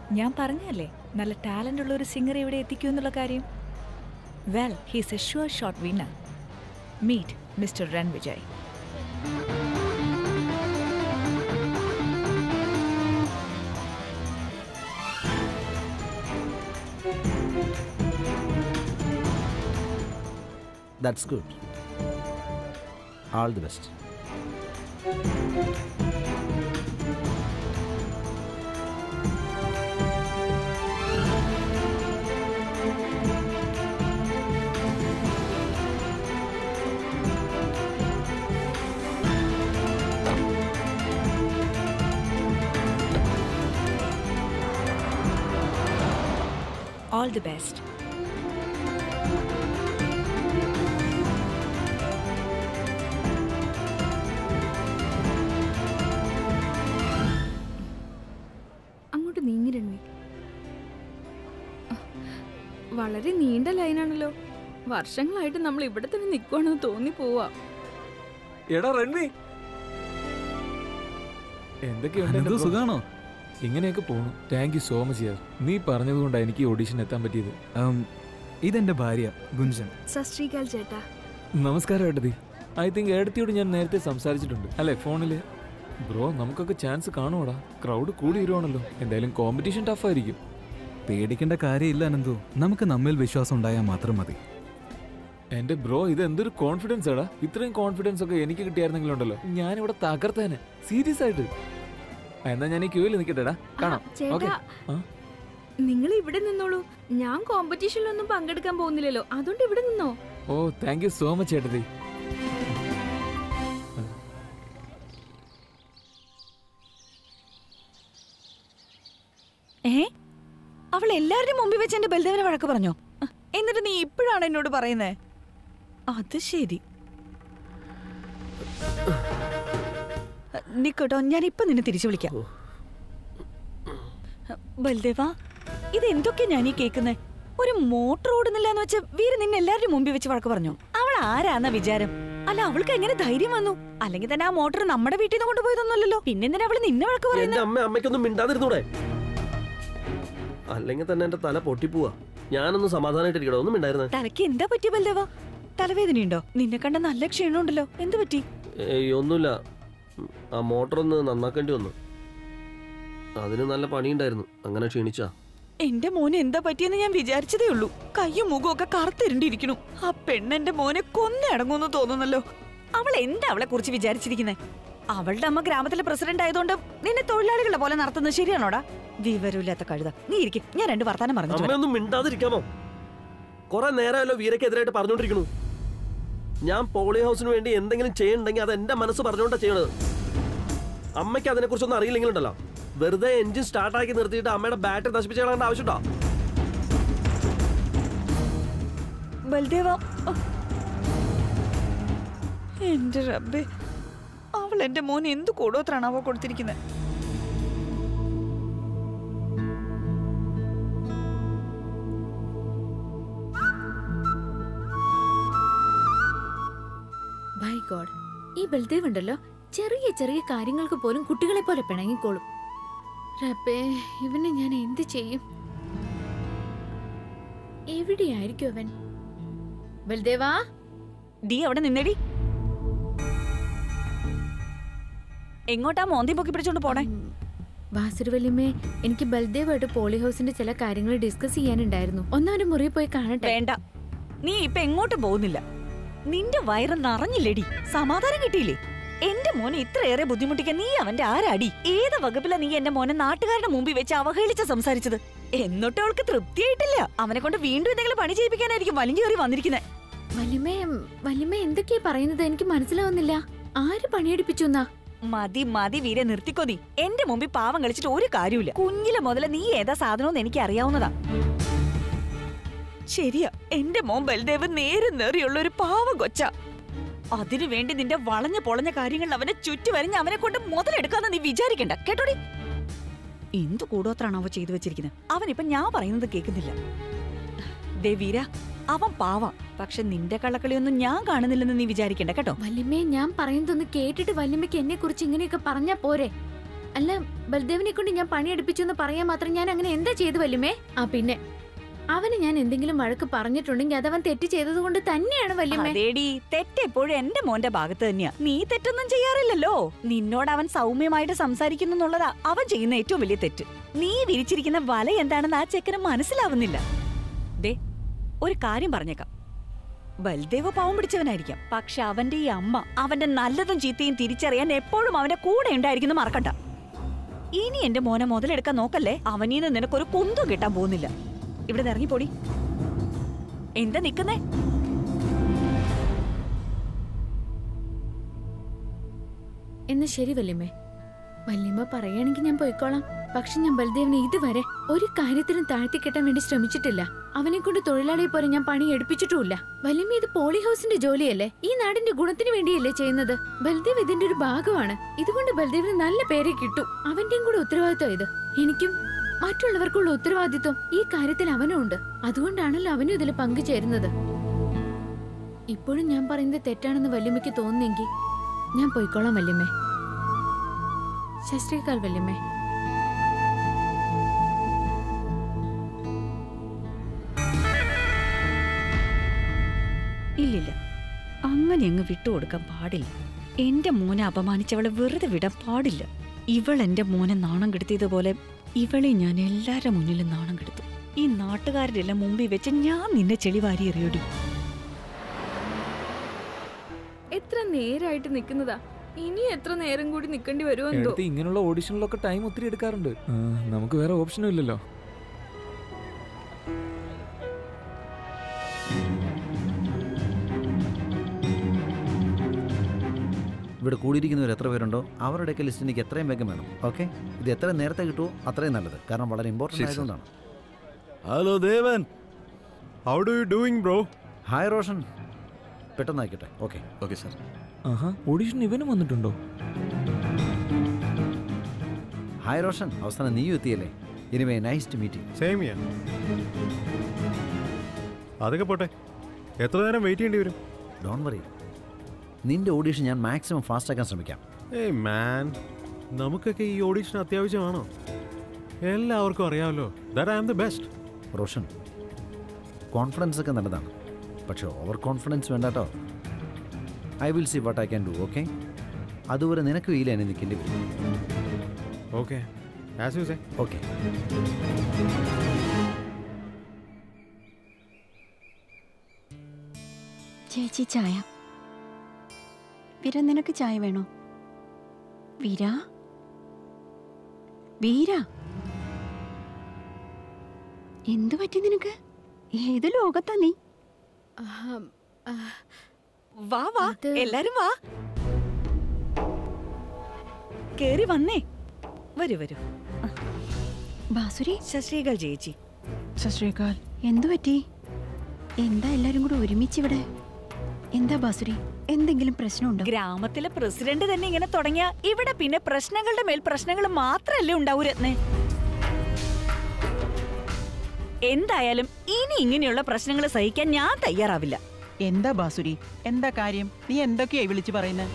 ഞാൻ പറഞ്ഞല്ലേ നല്ല ടാലന്റ് ഉള്ള ഒരു സിംഗർ ഇവിടെ എത്തിക്കൂ എന്നുള്ള കാര്യം well he's a sure shot winner meet mister Ranvijay that's good all the best all the best അങ്ങോട്ട് നീങ്ങി രൺവി വളരെ നീണ്ട ലൈനാണല്ലോ വർഷങ്ങളായിട്ട് നമ്മൾ ഇവിടെ തന്നെ നിൽക്കുവാണെന്ന് തോന്നി പോവാ എടാ റൺവി എന്തൊക്കെയുണ്ട് അനന്തു എൻ്റെ bro? സുഖാണോ ഇങ്ങനെയൊക്കെ പോണു താങ്ക് യു സോ മച്ച് യാർ നീ പറഞ്ഞതുകൊണ്ടാണ് എനിക്ക് ഈ ഓഡീഷൻ എത്താൻ പറ്റിയത് ഉം, ഇതെന്റെ ഭാര്യ ഗുഞ്ചൻ സശ്രീകാൽ ചേട്ടാ നമസ്കാരം ഏട്ടതി ഐ തിങ്ക് ഏടത്തിയോട് ഞാൻ നേരത്തെ സംസാരിച്ചിട്ടുണ്ട് അല്ലേ ഫോണില് ബ്രോ നമുക്കൊക്കെ ചാൻസ് കാണുവാടാ ക്രൗഡ് കൂടി വരുവാണല്ലോ എന്തായാലും കോമ്പറ്റീഷൻ ടഫായിരിക്കും പേടിക്കേണ്ട കാര്യമില്ല അനന്തു നമുക്ക് നമ്മിൽ വിശ്വാസം ഉണ്ടായാൽ മാത്രം മതി എന്റെ ബ്രോ ഇത് എന്തൊരു കോൺഫിഡൻസ് ആടാ ഇത്രയും കോൺഫിഡൻസ് ഒക്കെ എനിക്ക് കിട്ടിയായിരുന്നെങ്കിലുണ്ടല്ലോ ഞാനിവിടെ തകർത്തേനെ സീരിയസ് ആയിട്ട് ആ, എന്നാ ഞാൻ ഈ ക്യൂവിൽ നിൽക്കട്ടെടാ കാണാം ഓക്കെ ചേട്ടാ നിങ്ങൾ ഇവിടെ നിന്നോളൂ ഞാൻ കോമ്പറ്റീഷനിലൊന്നും പങ്കെടുക്കാൻ പോകുന്നില്ലല്ലോ അതുകൊണ്ട് ഇവിടെ നിന്നോ oh thank you so much ഏട്ടതി ഏ അവൾ എല്ലാവരുടെയും മുമ്പിൽ വെച്ച് എന്റെ ബലദേവനെ വഴക്ക് പറഞ്ഞോ അഹ്, എന്നിട്ട് നീ ഇപ്പോഴാണ് എന്നോട് പറയുന്നേ അത് ശരി അഹ്, നിക്കട്ടോ ഞാൻ ഇപ്പൊ നിന്നെ തിരിച്ചു വിളിക്കാം ബൽദേവ ഇത് എന്തൊക്കെയാ ഞാൻ ഈ കേൾക്കുന്നേ ഒരു മോട്ടർ ഓടുന്നില്ല എന്ന് വെച്ച് വീര് നിന്നെ എല്ലാവരുടെയും മുമ്പിൽ വെച്ച് വഴക്ക് പറഞ്ഞു അവൾ ആരാന്ന വിചാരം അല്ല അവൾക്ക് എങ്ങനെ ധൈര്യം വന്നു അല്ലെങ്കിൽ തന്നെ ആ മോട്ടർ നമ്മുടെ വീട്ടിൽ നിന്ന് കൊണ്ടുപോയതൊന്നുമല്ലല്ലോ പിന്നെന്തിനാ അവള് നിന്നെ വഴക്ക് പറയുന്നത് എന്റെ അമ്മ അമ്മയ്ക്കൊന്നും മിണ്ടാതിരുന്നൂടെ അല്ലെങ്കിൽ തന്നെ എന്റെ തല പൊട്ടിപ്പോവാ ഞാനൊന്ന് സമാധാനമായിട്ടിരിക്കണോ ഒന്നും മിണ്ടായിരുന്നേ തലയ്ക്ക് എന്താ പറ്റിയ ബൽദേവ തലവേദനയുണ്ടോ നിന്നെ കണ്ട നല്ല ക്ഷീണമുണ്ടല്ലോ എന്ത് പറ്റി ഏയ് ഒന്നുമില്ല ഉം, ആ മോട്ടർ ഒന്ന് നന്നാക്കേണ്ടി വന്നു അതിന് നല്ല പണിയുണ്ടായിരുന്നു അങ്ങനെ ക്ഷീണിച്ചാ എന്റെ മോന് എന്താ പറ്റിയെന്ന് ഞാൻ വിചാരിച്ചതേ ഉള്ളൂ കയ്യും മുഖവും ഒക്കെ കറുത്തിരണ്ടിരിക്കണു ആ പെണ്ണെന്റെ മോനെ കൊന്നടങ്ങുന്നു തോന്നുന്നല്ലോ അവൾ എന്താ അവളെ കുറിച്ച് വിചാരിച്ചിരിക്കുന്നേ അവളുടെ അമ്മ ഗ്രാമത്തിലെ പ്രസിഡന്റ് ആയതുകൊണ്ട് നിന്നെ തൊഴിലാളികളെ പോലെ നടത്തുന്നത് ശരിയാണോടാ വിവരമില്ലാത്ത കഴുത നീ ഇരിക്കും ഞാൻ രണ്ട് വർത്താനം പറഞ്ഞു അമ്മയൊന്നും മിണ്ടാതിരിക്കാമോ കുറെ നേരമല്ലോ വീരക്കെതിരായിട്ട് പറഞ്ഞോണ്ടിരിക്കണു ഞാൻ പോളി ഹൗസിന് വേണ്ടി എന്തെങ്കിലും ചെയ്യണ്ടെങ്കിൽ അത് എന്റെ മനസ്സ് പറഞ്ഞുകൊണ്ടാ ചെയ്യണത് അമ്മയ്ക്ക് അതിനെക്കുറിച്ചൊന്നും അറിയില്ലെങ്കിലുണ്ടല്ലോ വെറുതെ എഞ്ചിൻ സ്റ്റാർട്ടാക്കി നിർത്തിയിട്ട് അമ്മയുടെ ബാറ്ററി നശിപ്പിച്ച് കളയേണ്ട ആവശ്യമുണ്ടോ ബൽദേവ ഓ. എന്റെ റബ്ബേ അവൾ എന്റെ മോൻ എന്ത് കൂടോത്രാണാവോ കൊടുത്തിരിക്കുന്നത് ബൈ ഗോഡ് ഈ ബൽദേവ് ഉണ്ടല്ലോ ചെറിയ ചെറിയ കാര്യങ്ങൾക്ക് പോലും കുട്ടികളെ പോലെ പിണങ്ങിക്കോളും റബ്ബേ ഇവനെ ഞാൻ എന്ത് ചെയ്യും എവിടെയായിരിക്കും അവൻ ബൽദേവാ ഡി അവിടെ നിന്നേടി എങ്ങോട്ടാ മോന്തി പൊക്കി പിടിച്ചോണ്ട് പോണേ വാസുരുവല്യമ്മേ എനിക്ക് ബൽദേവായിട്ട് പോളി ഹൗസിന്റെ ചില കാര്യങ്ങൾ ഡിസ്കസ് ചെയ്യാനുണ്ടായിരുന്നു ഒന്നവന്റെ മുറിയിൽ പോയി കാണട്ടെ വേണ്ട നീ ഇപ്പൊ എങ്ങോട്ടും പോകുന്നില്ല നിന്റെ വയറ് നിറഞ്ഞില്ലേടി സമാധാനം കിട്ടിയില്ലേ എന്റെ മോനെ ഇത്രയേറെ ബുദ്ധിമുട്ടിക്കാൻ നീ അവന്റെ ആരാടി ഏത് വകുപ്പിലാ നീ എന്റെ മോനെ നാട്ടുകാരുടെ മുമ്പിൽ വെച്ച് അവഹേളിച്ച് സംസാരിച്ചത് എന്നിട്ട് അവൾക്ക് തൃപ്തിയായിട്ടില്ല അവനെ കൊണ്ട് വീണ്ടും എന്തെങ്കിലും പണി ചെയ്യിപ്പിക്കാനായിരിക്കും വലിഞ്ഞു കയറി വന്നിരിക്കുന്നത് വല്യമ്മേ വല്യമ്മ എന്തൊക്കെയാ പറയുന്നത് എനിക്ക് മനസ്സിലാവുന്നില്ല ആര് പണിയെടുപ്പിച്ചു എന്നാ മതി മതി വീരെ നിർത്തിക്കോ നീ എന്റെ മുമ്പിൽ പാവം കളിച്ചിട്ട് ഒരു കാര്യമില്ല കുഞ്ഞിലെ മുതല് നീ ഏതാ സാധനമെന്ന് എനിക്ക് അറിയാവുന്നതാ ശരിയാ എന്റെ മോൻ ബൽദേവ് നേരെ നേറിയുള്ള ഒരു പാവം കൊച്ച അതിനു വേണ്ടി നിന്റെ വളഞ്ഞ പൊളഞ്ഞ കാര്യങ്ങളിൽ അവനെ ചുറ്റി വരിഞ്ഞ് അവനെ കൊണ്ട് മുതലെടുക്കാന്ന് നീ വിചാരിക്കണ്ട കേട്ടോടി എന്ത് കൂടോത്രാണ് അവ ചെയ്തു വെച്ചിരിക്കുന്നത് അവനിപ്പൊ ഞാൻ പറയുന്നത് കേൾക്കുന്നില്ല ദേ വീര അവൻ പാവാം പക്ഷെ നിന്റെ കള്ളക്കളിയൊന്നും ഞാൻ കാണുന്നില്ലെന്ന് നീ വിചാരിക്കണ്ട കേട്ടോ വല്യമ്മേ ഞാൻ പറയുന്നതൊന്ന് കേട്ടിട്ട് വല്യമ്മയ്ക്ക് എന്നെ കുറിച്ച് ഇങ്ങനെയൊക്കെ പറഞ്ഞാ പോരെ അല്ല ബൽദേവിനെ കൊണ്ട് ഞാൻ പണിയെടുപ്പിച്ചു എന്ന് പറയാൻ മാത്രം ഞാൻ അങ്ങനെ എന്താ ചെയ്തു വല്യമ്മേ ആ പിന്നെ അവന് ഞാൻ എന്തെങ്കിലും വഴക്ക് പറഞ്ഞിട്ടുണ്ടെങ്കിൽ അതവൻ തെറ്റ് ചെയ്തത് കൊണ്ട് തന്നെയാണ് വല്യമ്മേ അതേടി തെറ്റെപ്പോഴും എന്റെ മോന്റെ ഭാഗത്ത് തന്നെയാ നീ തെറ്റൊന്നും ചെയ്യാറില്ലല്ലോ നിന്നോട് അവൻ സൗമ്യമായിട്ട് സംസാരിക്കുന്നു എന്നുള്ളതാ അവൻ ചെയ്യുന്ന ഏറ്റവും വലിയ തെറ്റ് നീ വിരിച്ചിരിക്കുന്ന വല എന്താണെന്ന് ആ ചെക്കന് മനസ്സിലാവുന്നില്ല ദേ ഒരു കാര്യം പറഞ്ഞേക്കാം ബൽദേവ് പാവം പിടിച്ചവനായിരിക്കാം പക്ഷെ അവന്റെ ഈ അമ്മ അവന്റെ നല്ലതും ചീത്തയും തിരിച്ചറിയാൻ എപ്പോഴും അവന്റെ കൂടെ ഉണ്ടായിരിക്കുന്ന മറക്കണ്ട ഇനി എന്റെ മോനെ മുതലെടുക്കാൻ നോക്കല്ലേ അവനീന്ന് നിനക്കൊരു കുന്തും കിട്ടാൻ പോകുന്നില്ല ഇവിടെ നിന്ന് ഇറങ്ങിപ്പോടി എന്താ നിക്കുന്നേ എന്നാ ശരി വല്യമ്മേ വല്യമ്മ പറയുകയാണെങ്കിൽ ഞാൻ പോയിക്കോളാം പക്ഷെ ഞാൻ ബൽദേവിനെ ഇതുവരെ ഒരു കാര്യത്തിനും താഴ്ത്തിക്കെട്ടാൻ വേണ്ടി ശ്രമിച്ചിട്ടില്ല അവനെ കൊണ്ട് തൊഴിലാളിയെ പോലെ ഞാൻ പണി എടുപ്പിച്ചിട്ടുമില്ല വല്യമ്മ ഇത് പോളി ഹൗസിന്റെ ജോലിയല്ലേ ഈ നാടിന്റെ ഗുണത്തിന് വേണ്ടിയല്ലേ ചെയ്യുന്നത് ബൽദേവ് ഇതിന്റെ ഒരു ഭാഗമാണ് ഇതുകൊണ്ട് ബൽദേവിന് നല്ല പേരെ കിട്ടും അവന്റെയും കൂടെ ഉത്തരവാദിത്വം ഇത് എനിക്കും മറ്റുള്ളവർക്കുള്ള ഉത്തരവാദിത്വം ഈ കാര്യത്തിൽ അവനും ഉണ്ട് അതുകൊണ്ടാണല്ലോ അവനും ഇതിൽ പങ്കുചേരുന്നത് ഇപ്പോഴും ഞാൻ പറയുന്നത് തെറ്റാണെന്ന് വല്യമ്മയ്ക്ക് തോന്നുന്നെങ്കിൽ ഞാൻ പോയിക്കോളാം വല്യമ്മേ ശസ്ത്രീകാൽ വല്യമ്മേ ഇല്ലില്ല അങ്ങനെ അങ്ങ് വിട്ടുകൊടുക്കാൻ പാടില്ല എന്റെ മോനെ അപമാനിച്ചവളെ വെറുതെ വിടാൻ പാടില്ല ഇവൾ എന്റെ മോനെ നാണം കെടുത്തിയതുപോലെ ഇവളെ ഞാൻ എല്ലാരുടെ മുന്നിലും നാണം കെടുത്തു ഈ നാട്ടുകാരുടെ എല്ലാം മുമ്പിൽ വെച്ച് ഞാൻ നിന്നെ ചെളി വാരി എറിയടി എത്ര നേരായിട്ട് നിൽക്കുന്നതാ ഇനി എത്ര നേരം കൂടി നിൽക്കേണ്ടി വരുമോ എന്തോ എടുത്ത് ഇങ്ങനെയുള്ള ഓഡിഷനിലൊക്കെ ടൈം ഒത്തിരി എടുക്കാറുണ്ട് ആ, നമുക്ക് വേറെ ഓപ്ഷനും ഇല്ലല്ലോ ഇവിടെ കൂടിയിരിക്കുന്നവർ എത്ര പേരുണ്ടോ അവരുടെയൊക്കെ ലിസ്റ്റ് എനിക്ക് എത്രയും വേഗം വേണം ഓക്കെ ഇത് എത്ര നേരത്തെ കിട്ടുമോ അത്രയും നല്ലത് കാരണം വളരെ ഇമ്പോർട്ടൻ്റ് ശരി, സർ. ആയതുകൊണ്ടാണ് hello Devan how do you doing bro hi Roshan പെട്ടെന്ന് ആയിക്കോട്ടെ ഓക്കെ ഓക്കെ സർ ആഹാ ഓഡിഷൻ ഇവനും വന്നിട്ടുണ്ടോ ഹായ് റോഷൻ അവസാനം നീയും എത്തിയല്ലേ ഇനിമേ നൈസ് ടു മീറ്റ് സെയിം ചെയ്യാം അതൊക്കെ പോട്ടെ എത്ര നേരം വെയിറ്റ് ചെയ്യേണ്ടി വരും ഡോൺ വറി നിന്റെ ഓഡീഷൻ ഞാൻ മാക്സിമം ഫാസ്റ്റ് ആക്കാൻ ശ്രമിക്കാം ഏയ് മാൻ നമുക്കൊക്കെ ഈ ഓഡീഷൻ അത്യാവശ്യമാണോ എല്ലാവർക്കും അറിയാമല്ലോ that I am the best Roshan confidence ഒക്കെ നല്ലതാണ് പക്ഷേ ഓവർ കോൺഫിഡൻസ് വേണ്ട കേട്ടോ I will see what I can do okay അതുവരെ നിനക്ക് വീല എന്നെ നിൽക്കേണ്ടി വരും okay as you say okay ചേച്ചി ചായ വീര നിനക്ക് ചായ വേണോ വീര വീര എന്തു പറ്റി നിനക്ക് ഏത് ലോകത്താ നീ വാ വാ അത് എല്ലാരും വാ കേറി വന്നേ വരൂ വരൂ ബാസുരി ശശ്രീകാൽ ചേച്ചി സശ്രീകാൽ എന്തു പറ്റി എന്താ എല്ലാരും കൂടെ ഒരുമിച്ച് ഇവിടെ എന്താ ബാസുരി എന്തെങ്കിലും പ്രശ്നമുണ്ടോ ഗ്രാമത്തിലെ പ്രസിഡന്റ് തന്നെ ഇങ്ങനെ തുടങ്ങിയ ഇവിടെ പിന്നെ പ്രശ്നങ്ങളുടെ മേൽ പ്രശ്നങ്ങൾ മാത്രല്ലേ ഉണ്ടാവൂ രത്നേ എന്തായാലും ഇനി ഇങ്ങനെയുള്ള പ്രശ്നങ്ങൾ സഹിക്കാൻ ഞാൻ തയ്യാറാവില്ല എന്താ ബാസുരി എന്താ കാര്യം നീ എന്തൊക്കെയായി വിളിച്ചു പറയുന്നത്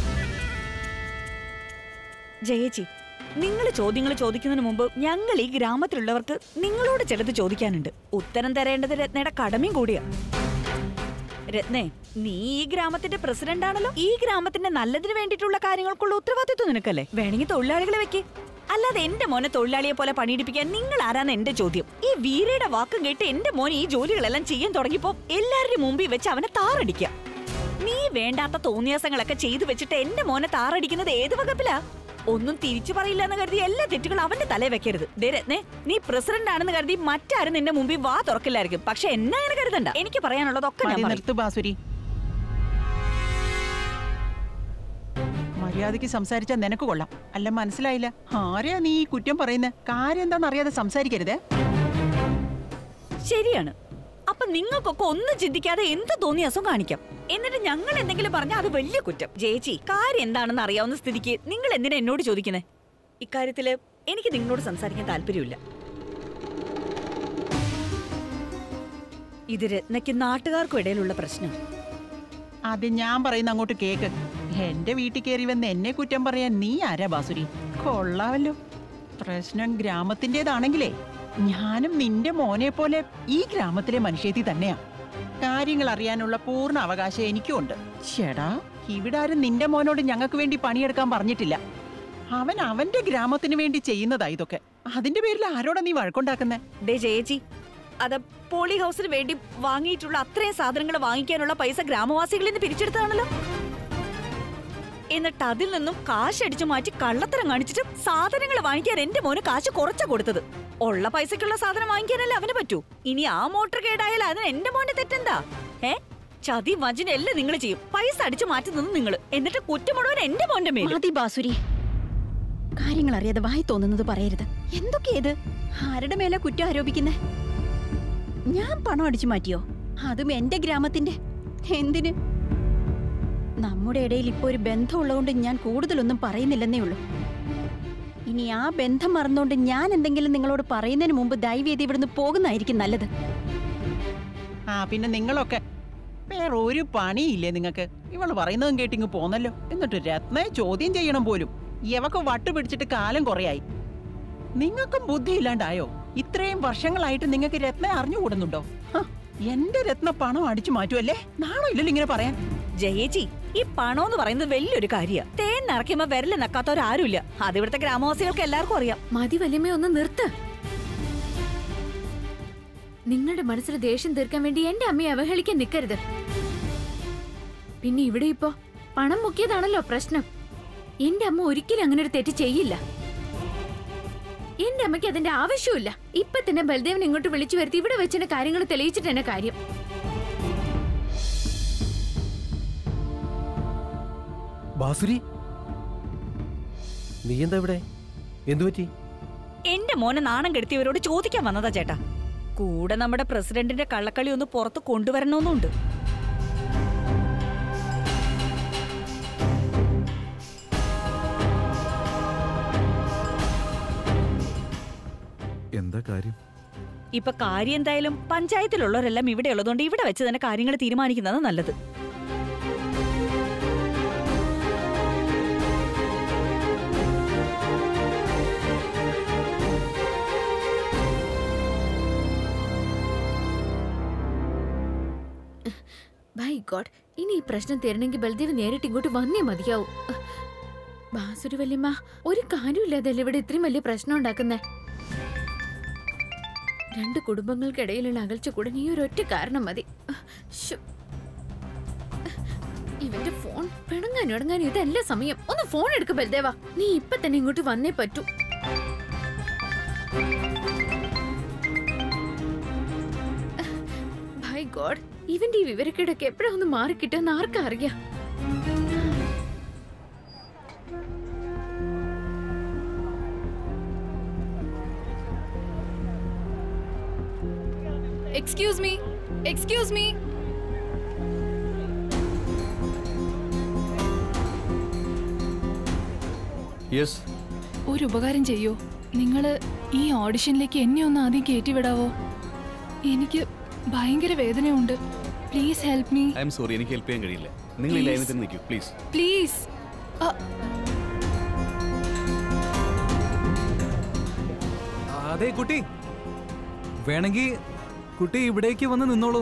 ജയേച്ചി നിങ്ങൾ ചോദ്യങ്ങൾ ചോദിക്കുന്നതിന് മുമ്പ് ഞങ്ങൾ ഈ ഗ്രാമത്തിലുള്ളവർക്ക് നിങ്ങളോട് ചിലത് ചോദിക്കാനുണ്ട് ഉത്തരം തരേണ്ടത് രത്നയുടെ കടമയും കൂടിയാ രത്നേ നീ ഈ ഗ്രാമത്തിന്റെ പ്രസിഡന്റ് ആണല്ലോ ഈ ഗ്രാമത്തിന്റെ നല്ലതിന് വേണ്ടിയിട്ടുള്ള കാര്യങ്ങൾക്കുള്ള ഉത്തരവാദിത്വം നിനക്കല്ലേ വേണമെങ്കിൽ തൊഴിലാളികളെ വെക്ക് അല്ലാതെ എന്റെ മോനെ തൊഴിലാളിയെ പോലെ പണിയെടുപ്പിക്കാൻ നിങ്ങൾ ആരാന്ന് എന്റെ ചോദ്യം ഈ വീരയുടെ വാക്കും കേട്ട് എന്റെ മോൻ ഈ ജോലികളെല്ലാം ചെയ്യാൻ തുടങ്ങിയപ്പോ എല്ലാവരുടെയും മുമ്പിൽ വെച്ച് അവനെ താറടിക്കാം നീ വേണ്ടാത്ത തോന്നിയാസങ്ങളൊക്കെ ചെയ്തു വെച്ചിട്ട് എന്റെ മോനെ താറടിക്കുന്നത് ഏത് വകുപ്പിലാ ഒന്നും തിരിച്ചു പറയില്ല എന്ന് കരുതി എല്ലാ തെറ്റുകളും അവന്റെ തലയിൽ വെക്കരുത് ദേ രത്നേ നീ പ്രസിഡന്റ് ആണെന്ന് കരുതി മറ്റാരും നിന്റെ മുമ്പിൽ വാ തുറക്കില്ലായിരിക്കും പക്ഷെ എന്നെ അങ്ങനെ കരുതണ്ട എനിക്ക് പറയാനുള്ളതൊക്കെ ഞാൻ മതി പറയും. നിർത്തു ബാസുരി മര്യാദയ്ക്ക് സംസാരിച്ചാൽ നിനക്ക് കൊള്ളാം അല്ല മനസ്സിലായില്ല ആരെയാ നീ ഈ കുറ്റം പറയുന്നത് കാര്യം എന്താണെന്ന് അറിയാതെ സംസാരിക്കരുതേ ശരിയാണ് അപ്പൊ നിങ്ങൾക്കൊക്കെ ഒന്നും ചിന്തിക്കാതെ എന്ത് തോന്നിയ അസുഖം കാണിക്കാം എന്നിട്ട് ഞങ്ങൾ എന്തെങ്കിലും പറഞ്ഞാൽ അത് വലിയ കുറ്റം ജയിച്ചി കാര്യം എന്താണെന്ന് അറിയാവുന്ന സ്ഥിതിക്ക് നിങ്ങൾ എന്തിനാ എന്നോട് ചോദിക്കുന്നത് ഇക്കാര്യത്തില് എനിക്ക് നിങ്ങളോട് സംസാരിക്കാൻ താല്പര്യമില്ല ഇത് രത്നയ്ക്ക് നാട്ടുകാർക്കും ഇടയിലുള്ള പ്രശ്നം അത് ഞാൻ പറയുന്ന അങ്ങോട്ട് കേക്ക് എന്റെ വീട്ടിൽ കയറി വന്ന് എന്നെ കുറ്റം പറയാൻ നീ ആരാ ബാസുരി കൊള്ളാവല്ലോ പ്രശ്നം ഗ്രാമത്തിൻ്റെതാണെങ്കിലേ ഞാനും നിന്റെ മോനെ പോലെ ഈ ഗ്രാമത്തിലെ മനുഷ്യത്തി തന്നെയാ കാര്യങ്ങൾ അറിയാനുള്ള പൂർണ്ണ അവകാശം എനിക്കും ഉണ്ട് ചേടാ ഇവിടെ ആരും നിന്റെ മോനോട് ഞങ്ങൾക്ക് വേണ്ടി പണിയെടുക്കാൻ പറഞ്ഞിട്ടില്ല അവൻ അവന്റെ ഗ്രാമത്തിന് വേണ്ടി ചെയ്യുന്നതാ ഇതൊക്കെ അതിന്റെ പേരിൽ ആരോടാ നീ വഴക്കുണ്ടാക്കുന്നേ ഡേ ചേച്ചി അത് പോളി ഹൗസിന് വേണ്ടി വാങ്ങിയിട്ടുള്ള അത്രയും സാധനങ്ങൾ വാങ്ങിക്കാനുള്ള പൈസ ഗ്രാമവാസികളിൽ നിന്ന് പിരിച്ചെടുത്തതാണല്ലോ എന്നിട്ട് അതിൽ നിന്നും കാശ് അടിച്ചു മാറ്റി കള്ളത്തരം കാണിച്ചിട്ട് സാധനങ്ങൾ വാങ്ങിക്കാൻ എന്റെ മോന് കാശ് കുറച്ചാ കൊടുത്തത് ഉള്ള പൈസക്കുള്ള സാധനം വാങ്ങിക്കാനല്ലേ അവന് പറ്റൂ ഇനി ആ മോട്ടോർ കേടായാൽ അതിന് എന്റെ മോന്റെ തെറ്റെന്താ ഏ ചതി വഞ്ചന എല്ലാം നിങ്ങൾ ചെയ്യും പൈസ അടിച്ചു മാറ്റുന്നത് നിങ്ങൾ എന്നിട്ട് കുറ്റം മുഴുവൻ എന്റെ മോന്റെ മേൽ മതി ബാസുരി കാര്യങ്ങൾ അറിയാതെ വായി തോന്നുന്നത് പറയരുത് എന്തൊക്കെയത് ആരുടെ മേലെ കുറ്റം ആരോപിക്കുന്നേ ഞാൻ പണം അടിച്ചു മാറ്റിയോ അതും എന്റെ ഗ്രാമത്തിന്റെ എന്തിന് നമ്മുടെ ഇടയിൽ ഇപ്പൊ ഒരു ബന്ധമുള്ളതുകൊണ്ട് ഞാൻ കൂടുതലൊന്നും പറയുന്നില്ലെന്നേ ഉള്ളൂ ഇനി ആ ബന്ധം മറന്നുകൊണ്ട് ഞാൻ എന്തെങ്കിലും നിങ്ങളോട് പറയുന്നതിന് മുമ്പ് ദയവേദി ഇവിടുന്ന് പോകുന്നതായിരിക്കും നല്ലത് ആ പിന്നെ നിങ്ങളൊക്കെ വേറെ ഒരു പണിയില്ലേ നിങ്ങൾക്ക് ഇവള് പറയുന്നതും കേട്ടിങ്ങ് പോന്നല്ലോ എന്നിട്ട് രത്നയെ ചോദ്യം ചെയ്യണം പോലും ഇവക്ക് വട്ട് പിടിച്ചിട്ട് കാലം കുറയായി നിങ്ങൾക്കും ബുദ്ധി ഇല്ലാണ്ടായോ ഇത്രയും വർഷങ്ങളായിട്ട് നിങ്ങൾക്ക് രത്ന അറിഞ്ഞുകൂടുന്നുണ്ടോ ഹ, എന്റെ രത്ന പണം അടിച്ചു മാറ്റുമല്ലേ നാണോ ഇല്ലല്ലോ ഇങ്ങനെ പറയാൻ ജയേച്ചി ഈ പണം എന്ന് പറയുന്നത് വലിയൊരു കാര്യ തേൻ നിറയ്ക്കുമ്പോ വിരല് നക്കാത്തവരാരുമില്ല അത് ഇവിടുത്തെ ഗ്രാമവാസികൾക്ക് എല്ലാവർക്കും അറിയാം മതി വല്യമ്മ ഒന്ന് നിർത്ത് നിങ്ങളുടെ മനസ്സിൽ ദേഷ്യം തീർക്കാൻ വേണ്ടി എന്റെ അമ്മയെ അവഹേളിക്കാൻ നിൽക്കരുത് പിന്നെ ഇവിടെ ഇപ്പോ പണം മുക്കിയതാണല്ലോ പ്രശ്നം എന്റെ അമ്മ ഒരിക്കലും അങ്ങനെ ഒരു തെറ്റ് ചെയ്യില്ല എന്റെ അമ്മയ്ക്ക് അതിന്റെ ആവശ്യമില്ല ഇപ്പൊ തന്നെ ബൽദേവൻ ഇങ്ങോട്ട് വിളിച്ചു വരുത്തി ഇവിടെ വെച്ചെന്റെ കാര്യങ്ങൾ തെളിയിച്ചിട്ട് എന്നെ കാര്യം ബാസുരി നീ എന്താ ഇവിടെ എന്തു പറ്റി എന്റെ മോനെ നാണം കെടുത്തിയവരോട് ചോദിക്കാൻ വന്നതാ ചേട്ടാ കൂടെ നമ്മുടെ പ്രസിഡന്റിന്റെ കള്ളക്കളി ഒന്ന് പുറത്ത് കൊണ്ടുവരണമെന്നുണ്ട് എന്താ കാര്യം ഇപ്പൊ കാര്യം എന്തായാലും പഞ്ചായത്തിലുള്ളവരെല്ലാം ഇവിടെ ഉള്ളതുകൊണ്ട് ഇവിടെ വെച്ച് തന്നെ കാര്യങ്ങൾ തീരുമാനിക്കുന്നത് നല്ലത് ബൈ ഗോഡ് ഇനി ഈ പ്രശ്നം തീരണമെങ്കിൽ ബൽദേവ് നേരിട്ട് ഇങ്ങോട്ട് വന്നേ മതിയാവും ബാസുരി വല്യമ്മ ഒരു കാര്യമില്ലാതല്ലേ ഇവിടെ ഇത്രയും വലിയ പ്രശ്നം ഉണ്ടാക്കുന്നേ രണ്ട് കുടുംബങ്ങൾക്കിടയിലുള്ള അകൽച്ച കൂടെ നീ ഒരൊറ്റ കാരണം മതി ശ്ശോ. ഇവന്റെ ഫോൺ പിണങ്ങാൻ ഇടങ്ങാൻ ഇതല്ല സമയം ഒന്ന് ഫോൺ എടുക്ക ബൽദേവ നീ ഇപ്പൊ തന്നെ ഇങ്ങോട്ട് വന്നേ പറ്റൂ ബൈ ഗോഡ് ഇവന്റെ ഈ വിവരക്കേടൊക്കെ എപ്പോഴാ ഒന്ന് മാറിക്കിട്ടെന്ന് ആർക്കാ അറിയാം excuse me excuse me yes ഒരു ഉപകാരം ചെയ്യോ നിങ്ങൾ ഈ ഓഡിഷനിലേക്ക് എന്നെ ഒന്ന് ആദ്യം കയറ്റിവിടാവോ എനിക്ക് ഭയങ്കര വേദനയുണ്ട് please help me I am sorry എനിക്ക് ഹെൽപ്പ് ചെയ്യാൻ കഴിയില്ല നിങ്ങൾ ഈ Please. ലൈനിൽ തന്നെ നിൽക്കൂ പ്ലീസ് പ്ലീസ് അതെ കുട്ടി വേണമെങ്കിൽ കുട്ടി ഇവിടേക്ക് വന്ന് നിന്നോളൂ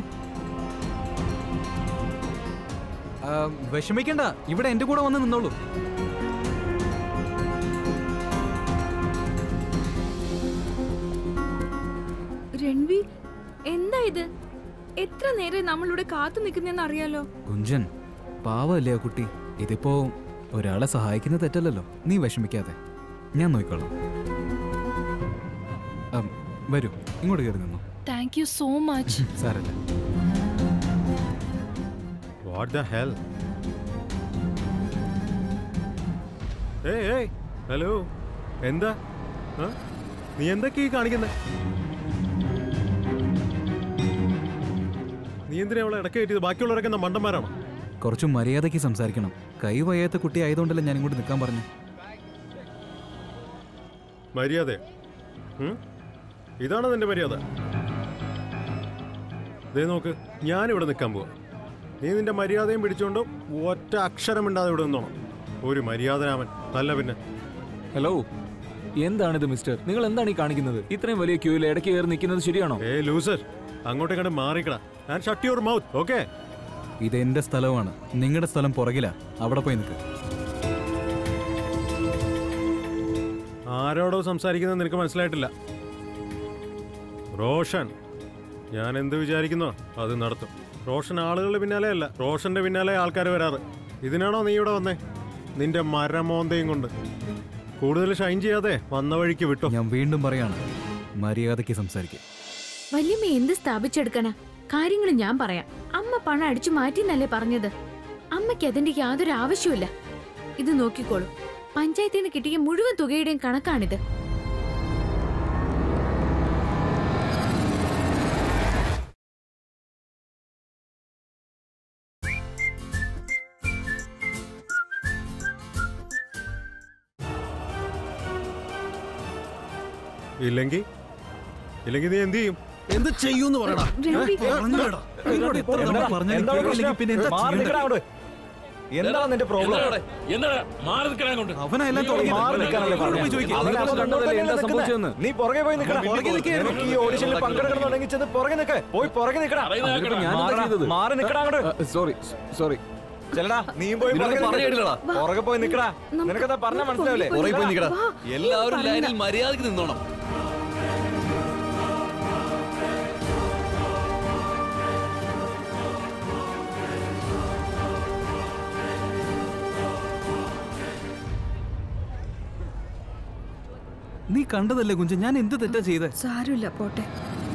ആ, വിഷമിക്കണ്ട ഇവിടെ എന്റെ കൂടെ വന്ന് നിന്നോളൂ രൺവി എന്താ ഇത് എത്ര നേരം നമ്മളിവിടെ കാത്തു നിൽക്കുന്നെന്ന് അറിയാലോ കുഞ്ചൻ പാവല്ലേ ആ കുട്ടി ഇതിപ്പോ ഒരാളെ സഹായിക്കുന്ന തെറ്റല്ലല്ലോ നീ വിഷമിക്കാതെ ഞാൻ നോക്കിക്കോളാം ആം, വരൂ ഇങ്ങോട്ട് കയറി നിന്നു താങ്ക് യു സോ മച്ച് സാരല്ല വാട്ട് ദ ഹെൽ ഏയ് ഏയ് ഹലോ എന്താ ആ? നീ എന്തൊക്കെയാ ഈ കാണിക്കുന്നത് നീ എന്തിനാ അവളെ ഇടയ്ക്ക് കയറ്റിയത് ബാക്കിയുള്ളവരൊക്കെ എന്താ മണ്ടന്മാരാണോ കുറച്ച് മര്യാദയ്ക്ക് സംസാരിക്കണം കൈ വയ്യാത്ത കുട്ടി ആയതുകൊണ്ടല്ലേ ഞാൻ ഇങ്ങോട്ട് നിൽക്കാൻ പറഞ്ഞു മര്യാദ ഉം? ഇതാണോ നിന്റെ മര്യാദ ദേ നോക്ക് ഞാനിവിടെ നിൽക്കാൻ പോവാ നീ നിന്റെ മര്യാദയും പിടിച്ചുകൊണ്ട് ഒറ്റ അക്ഷരമിണ്ടാതെ ഇവിടെ നിന്നോണം ഒരു മര്യാദരാമൻ നല്ല പിന്നെ ഹലോ എന്താണിത് മിസ്റ്റർ നിങ്ങൾ എന്താണ് ഈ കാണിക്കുന്നത് ഇത്രയും വലിയ ക്യൂവിൽ ഇടയ്ക്ക് കയറി നിൽക്കുന്നത് ശരിയാണോ ഏ ലൂസർ അങ്ങോട്ടേ കണ്ട് മാറിക്കടാ ഞാൻ ഷട്ട് യുവർ മൗത്ത് ഓക്കെ ഇത് എന്റെ സ്ഥലമാണ് നിങ്ങളുടെ സ്ഥലം പുറകിലാ അവിടെ പോയി നിൽക്ക് ആരോടോ സംസാരിക്കുന്നത് നിനക്ക് മനസ്സിലായിട്ടില്ല റോഷൻ ഞാൻ എന്ത് വിചാരിക്കുന്നോ അത് നടത്തും റോഷൻ ആളുകളുടെ പിന്നാലെ അല്ല റോഷന്റെ പിന്നാലെ ആൾക്കാർ വരാറ് ഇതിനാണോ നീ ഇവിടെ വന്നേ നിന്റെ മരമോന്തയും കൊണ്ട് കൂടുതൽ ഷൈൻ ചെയ്യാതെ വന്ന വഴിക്ക് വിട്ടോ ഞാൻ വീണ്ടും പറയാണ് മര്യാദയ്ക്ക് സംസാരിക്കുക വല്യമ്മ എന്ത് സ്ഥാപിച്ചെടുക്കാനാ കാര്യങ്ങൾ ഞാൻ പറയാം അമ്മ പണം അടിച്ചു മാറ്റിന്നല്ലേ പറഞ്ഞത് അമ്മയ്ക്ക് അതിന്റെ യാതൊരു ആവശ്യമില്ല ഇത് നോക്കിക്കോളൂ പഞ്ചായത്തിൽ നിന്ന് കിട്ടിയ മുഴുവൻ തുകയുടെയും കണക്കാണിത് ഇല്ലെങ്കിൽ ഇല്ലെങ്കിൽ നീ എന്ത് ചെയ്യും എന്ത് ചെയ്യൂന്ന് പറയടാ രവി, നിങ്ങളോട് എത്ര തവണ പറഞ്ഞാലും കേൾക്കില്ലെങ്കിൽ പിന്നെ എന്താ ചെയ്യേണ്ടത്? എന്താണ് നിന്റെ പ്രോബ്ലം അവനാ എല്ലാം തുടങ്ങി എന്താ സംഭവിച്ചതെന്ന് നീ പുറകെ പോയി നിൽക്കടാ നിനക്ക് ഈ ഓഡിഷനിൽ പങ്കെടുക്കണമെന്നുണ്ടെങ്കിൽ ചെന്ന് പുറകെ നിൽക്ക് പോയി പുറകെ നിൽക്കടാ അതിപ്പോ ഞാനെന്താ ചെയ്തത്? മാറി നിൽക്കടാ അങ്ങോട്ട് സോറി സോറി ചെല്ലടാ നീയും പോയി നിന്നോട് പുറകെ പറഞ്ഞു നിൽക്ക്. കേട്ടില്ലടാ? പുറകെ പോയി നിൽക്കടാ നമുക്ക് നിനക്കതാ പറഞ്ഞാ മനസ്സിലാവില്ലേ പുറകെ പോയി നിൽക്കടാ വാ. എല്ലാവരും പറയണ്ട. ലൈനിൽ മര്യാദക്ക് നിന്നോണം നീ കണ്ടതല്ലേ കുഞ്ചൻ ഞാൻ എന്ത് തെറ്റാ ചെയ്തേ സാരമില്ല പോട്ടെ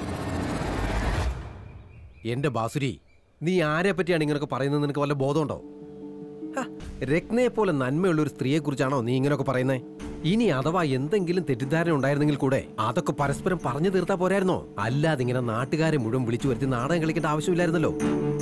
എന്റെ ബാസുരി നീ ആരെ പറ്റിയാണ് ഇങ്ങനെയൊക്കെ പറയുന്നത് നിനക്ക് വല്ല ബോധമുണ്ടോ ഹ, രത്നയെ പോലെ നന്മയുള്ള ഒരു സ്ത്രീയെ കുറിച്ചാണോ നീ ഇങ്ങനെയൊക്കെ പറയുന്നേ ഇനി അഥവാ എന്തെങ്കിലും തെറ്റിദ്ധാരണ ഉണ്ടായിരുന്നെങ്കിൽ കൂടെ അതൊക്കെ പരസ്പരം പറഞ്ഞു തീർത്താ പോരായിരുന്നോ അല്ലാതെ ഇങ്ങനെ നാട്ടുകാരെ മുഴുവൻ വിളിച്ചു വരുത്തി നാടകം കളിക്കേണ്ട ആവശ്യമില്ലായിരുന്നല്ലോ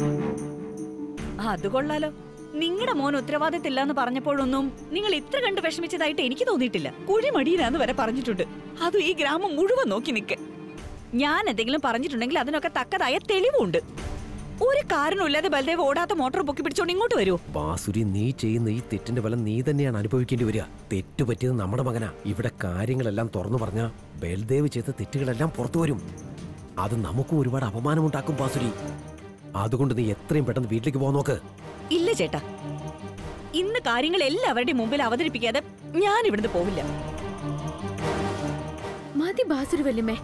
അത് കൊള്ളാലോ നിങ്ങളുടെ മോൻ ഉത്തരവാദിത്തമില്ല എന്ന് പറഞ്ഞപ്പോഴൊന്നും നിങ്ങൾ ഇത്ര കണ്ട് വിഷമിച്ചതായിട്ട് എനിക്ക് തോന്നിയിട്ടില്ല കുഴിമടിയിലാന്ന് വരെ പറഞ്ഞിട്ടുണ്ട് അതും ഈ ഗ്രാമം മുഴുവൻ നോക്കി നിൽക്ക് ഞാൻ എന്തെങ്കിലും പറഞ്ഞിട്ടുണ്ടെങ്കിൽ അതിനൊക്കെ തക്കതായ തെളിവുണ്ട് ഒരു കാരണമില്ലാതെ ബൽദേവ് ഓടാത്ത മോട്ടോർ പൊക്കി പിടിച്ചോണ്ട് ഇങ്ങോട്ട് വരുമോ ബാസുരി നീ ചെയ്യുന്ന ഈ തെറ്റിന്റെ ഫലം നീ തന്നെയാണ് അനുഭവിക്കേണ്ടി വരിക തെറ്റ് പറ്റിയത് നമ്മുടെ മകനാ ഇവിടെ കാര്യങ്ങളെല്ലാം തുറന്നു പറഞ്ഞ ബൽദേവ് ചെയ്ത തെറ്റുകളെല്ലാം പുറത്തു വരും അത് നമുക്കും ഒരുപാട് അപമാനമുണ്ടാക്കും ബാസുരി അതുകൊണ്ട് നീ എത്രയും പെട്ടെന്ന് വീട്ടിലേക്ക് പോകാൻ നോക്ക് ഇല്ല ചേട്ടാ ഇന്ന് കാര്യങ്ങൾ എല്ലാവരുടെയും മുമ്പിൽ അവതരിപ്പിക്കാതെ ഞാൻ ഇവിടുന്ന് പോവില്ല മതി ബാസുരി വല്യമ്മേ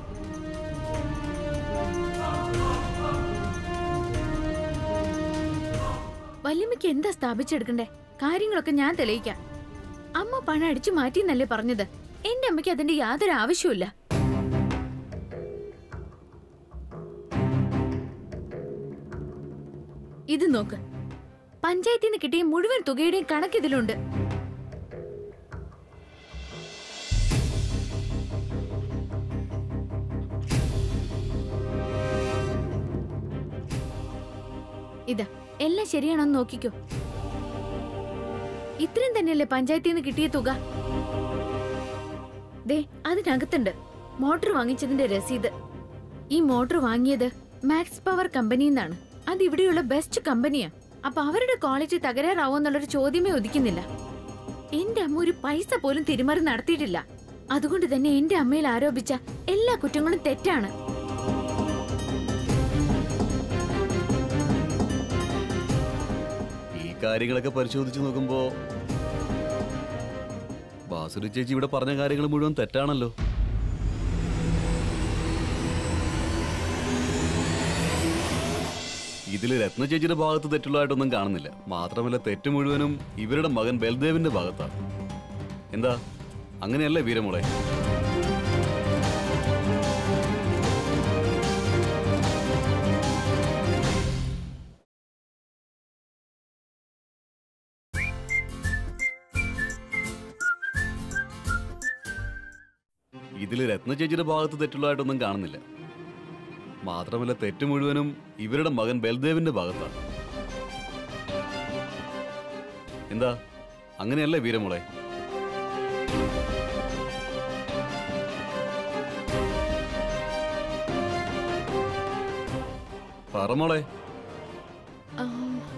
വല്യമ്മയ്ക്ക് എന്താ സ്ഥാപിച്ചെടുക്കണ്ടേ കാര്യങ്ങളൊക്കെ ഞാൻ തെളിയിക്കാം അമ്മ പണം അടിച്ചു മാറ്റിന്നല്ലേ പറഞ്ഞത് എന്റെ അമ്മയ്ക്ക് അതിന്റെ യാതൊരു ആവശ്യമില്ല ഇത് നോക്ക് പഞ്ചായത്തിൽ നിന്ന് കിട്ടിയ മുഴുവൻ തുകയുടെയും കണക്ക് ഇതിലുണ്ട് ഇതാ എല്ലാം ശരിയാണോന്ന് നോക്കിക്കോ ഇത്രയും തന്നെയല്ലേ പഞ്ചായത്തിൽ നിന്ന് കിട്ടിയ തുക ദേ അതിനകത്തുണ്ട് മോട്ടോർ വാങ്ങിച്ചതിന്റെ രസീത് ഈ മോട്ടോർ വാങ്ങിയത് മാക്സ് പവർ കമ്പനിയിൽ നിന്നാണ് അത് ഇവിടെയുള്ള ബെസ്റ്റ് കമ്പനിയാ അപ്പൊ അവരുടെ ക്വാളിറ്റി തകരാറാവോ എന്നുള്ളൊരു ചോദ്യമേ ഉദിക്കുന്നില്ല എന്റെ അമ്മ ഒരു പൈസ പോലും തിരിമറി നടത്തിയിട്ടില്ല അതുകൊണ്ട് തന്നെ എന്റെ അമ്മയിൽ ആരോപിച്ച എല്ലാ കുറ്റങ്ങളും തെറ്റാണ് ഈ കാര്യങ്ങളൊക്കെ പരിശോധിച്ച് നോക്കുമ്പോ ബാസുരി ചേച്ചി ഇവിടെ പറഞ്ഞ കാര്യങ്ങൾ മുഴുവൻ തെറ്റാണല്ലോ ഇതിൽ രത്ന ചേച്ചിയുടെ ഭാഗത്ത് തെറ്റുള്ളതായിട്ടൊന്നും കാണുന്നില്ല മാത്രമല്ല തെറ്റ് മുഴുവനും ഇവരുടെ മകൻ ബൽദേവിന്റെ ഭാഗത്താണ് എന്താ അങ്ങനെയല്ലേ വീരമുളെ ഇതിൽ രത്ന ചേച്ചിയുടെ ഭാഗത്ത് തെറ്റുള്ളതായിട്ടൊന്നും കാണുന്നില്ല മാത്രമല്ല തെറ്റ് മുഴുവനും ഇവരുടെ മകൻ ബൽദേവിന്റെ ഭാഗത്താണ് എന്താ അങ്ങനെയല്ലേ വീരമുളെ പറമോളെ ആം,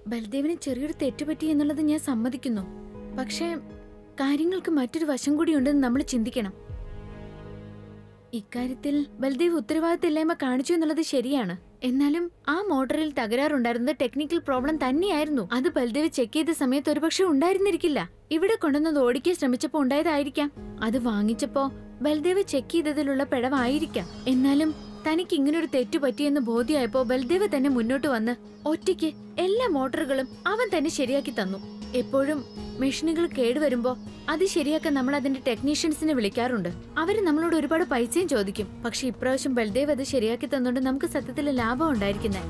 ബൽദേവിന് ചെറിയൊരു തെറ്റുപറ്റി എന്നുള്ളത് ഞാൻ സമ്മതിക്കുന്നു പക്ഷേ കാര്യങ്ങൾക്ക് മറ്റൊരു വശം കൂടിയുണ്ടെന്ന് നമ്മൾ ചിന്തിക്കണം ഇക്കാര്യത്തിൽ ബൽദേവ് ഉത്തരവാദിത്തമില്ലായ്മ കാണിച്ചു എന്നുള്ളത് ശരിയാണ് എന്നാലും ആ മോട്ടറിൽ തകരാറുണ്ടായിരുന്നത് ടെക്നിക്കൽ പ്രോബ്ലം തന്നെയായിരുന്നു അത് ബൽദേവ് ചെക്ക് ചെയ്ത സമയത്ത് ഒരുപക്ഷെ ഉണ്ടായിരുന്നിരിക്കില്ല ഇവിടെ കൊണ്ടുവന്നത് ഓടിക്കാൻ ശ്രമിച്ചപ്പോ ഉണ്ടായതായിരിക്കാം അത് വാങ്ങിച്ചപ്പോ ബൽദേവ് ചെക്ക് ചെയ്തതിലുള്ള പിഴവായിരിക്കാം എന്നാലും തനിക്ക് ഇങ്ങനൊരു തെറ്റു പറ്റിയെന്ന് ബോധ്യമായപ്പോ ബൽദേവ് തന്നെ മുന്നോട്ട് വന്ന് ഒറ്റയ്ക്ക് എല്ലാ മോട്ടോറുകളും അവൻ തന്നെ ശരിയാക്കി തന്നു എപ്പോഴും മെഷീനുകൾ കേടുവരുമ്പോ അത് ശരിയാക്കാൻ നമ്മൾ അതിന്റെ ടെക്നീഷ്യൻസിനെ വിളിക്കാറുണ്ട് അവര് നമ്മളോട് ഒരുപാട് പൈസയും ചോദിക്കും പക്ഷെ ഇപ്രാവശ്യം ബൽദേവ് അത് ശരിയാക്കി തന്നോണ്ട് നമുക്ക് സത്യത്തിൽ ലാഭം ഉണ്ടായിരിക്കുന്നത്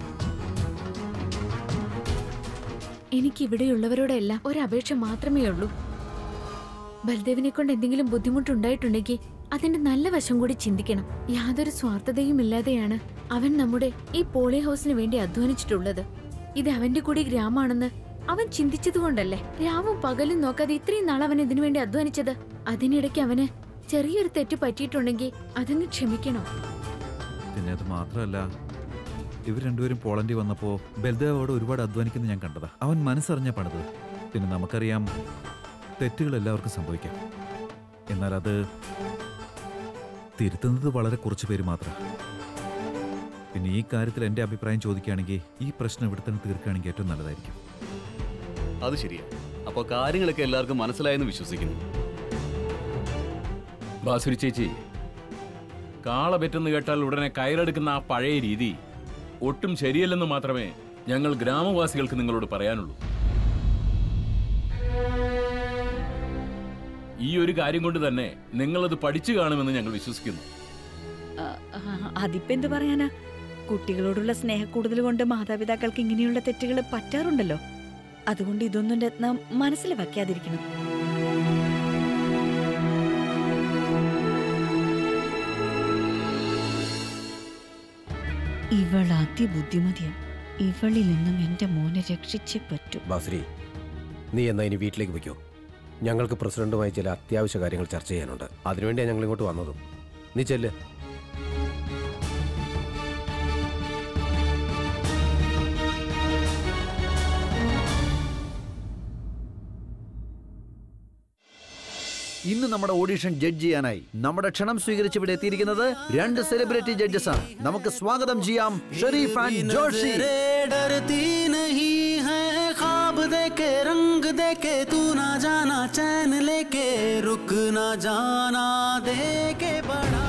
എനിക്ക് ഇവിടെയുള്ളവരോടെല്ലാം ഒരു അപേക്ഷ മാത്രമേ ഉള്ളൂ ബൽദേവിനെ കൊണ്ട് എന്തെങ്കിലും ബുദ്ധിമുട്ടുണ്ടായിട്ടുണ്ടെങ്കിൽ അതിന്റെ നല്ല വശം കൂടി ചിന്തിക്കണം യാതൊരു സ്വാർത്ഥതയും ഇല്ലാതെയാണ് അവൻ നമ്മുടെ ഈ പോളി ഹൗസിന് വേണ്ടി അധ്വാനിച്ചിട്ടുള്ളത് ഇത് അവന്റെ കൂടി ഗ്രാമാണെന്ന് അവൻ ചിന്തിച്ചതുകൊണ്ടല്ലേ രാവും പകലും നോക്കാതെ ഇത്രയും നാൾ അവൻ ഇതിനു വേണ്ടി അധ്വാനിച്ചത് അതിനിടയ്ക്ക് അവന് ചെറിയൊരു തെറ്റ് പറ്റിയിട്ടുണ്ടെങ്കിൽ അതിന് ക്ഷമിക്കണം പിന്നെ അത് മാത്രമല്ല ഇവർ രണ്ടുപേരും പോളണ്ടിൽ വന്നപ്പോൾ ബൽദേവ് അവിടെ ഒരുപാട് അധ്വാനിക്കുന്നത് ഞാൻ കണ്ടതാ അവൻ മനസ്സറിഞ്ഞ പണിത് പിന്നെ നമുക്കറിയാം തെറ്റുകൾ എല്ലാവർക്കും സംഭവിക്കാം എന്നാൽ അത് തിരുത്തുന്നത് വളരെ കുറച്ച് പേര് മാത്രം പിന്നെ ഈ കാര്യത്തിൽ എൻ്റെ അഭിപ്രായം ചോദിക്കുകയാണെങ്കിൽ ഈ പ്രശ്നം ഇവിടെ തന്നെ തീർക്കുകയാണെങ്കിൽ ഏറ്റവും നല്ലതായിരിക്കും അത് ശരിയാ അപ്പോൾ കാര്യങ്ങളൊക്കെ എല്ലാവർക്കും മനസ്സിലായെന്ന് വിശ്വസിക്കുന്നു ബാസുരി ചേച്ചി കാള പെറ്റെന്ന് കേട്ടാൽ ഉടനെ കയറെടുക്കുന്ന ആ പഴയ രീതി ഒട്ടും ശരിയല്ലെന്ന് മാത്രമേ ഞങ്ങൾ ഗ്രാമവാസികൾക്ക് നിങ്ങളോട് പറയാനുള്ളൂ ഈ ഒരു കാര്യം കൊണ്ട് തന്നെ നിങ്ങളത് പഠിച്ചു കാണുമെന്ന് ഞങ്ങൾ വിശ്വസിക്കുന്നു ആ, ആ, അതിപ്പോ എന്ത് പറയാനാ കുട്ടികളോടുള്ള സ്നേഹക്കൂടുതൽ കൊണ്ട് മാതാപിതാക്കൾക്ക് ഇങ്ങനെയുള്ള തെറ്റുകൾ പറ്റാറുണ്ടല്ലോ അതുകൊണ്ട് ഇതൊന്നും രത്നം മനസ്സിൽ വെക്കാതിരിക്കണം ഇവൾ അതിബുദ്ധിമതിയാ ഇവളിൽ നിന്നും എന്റെ മോനെ രക്ഷിച്ചേ പറ്റൂ ബാസുരി നീ എന്നാ ഇനി വീട്ടിലേക്ക് വയ്ക്കോ ഞങ്ങൾക്ക് പ്രസിഡന്റുമായി ചില അത്യാവശ്യ കാര്യങ്ങൾ ചർച്ച ചെയ്യാനുണ്ട് അതിനുവേണ്ടിയാണ് ഞങ്ങൾ ഇങ്ങോട്ട് വന്നതും നീ ചെല്ല് ഇന്ന് നമ്മുടെ ഓഡീഷൻ ജഡ്ജ് ചെയ്യാനായി നമ്മുടെ ക്ഷണം സ്വീകരിച്ച് ഇവിടെ എത്തിയിരിക്കുന്നത് രണ്ട് സെലിബ്രിറ്റി ജഡ്ജസ് ആണ് നമുക്ക് സ്വാഗതം ചെയ്യാം ഷെരീഫ് ആൻഡ് ജോഷി डरती नहीं है ख्वाब देके रंग देके तू ना जाना चैन लेके रुक ना जाना दे के बड़ा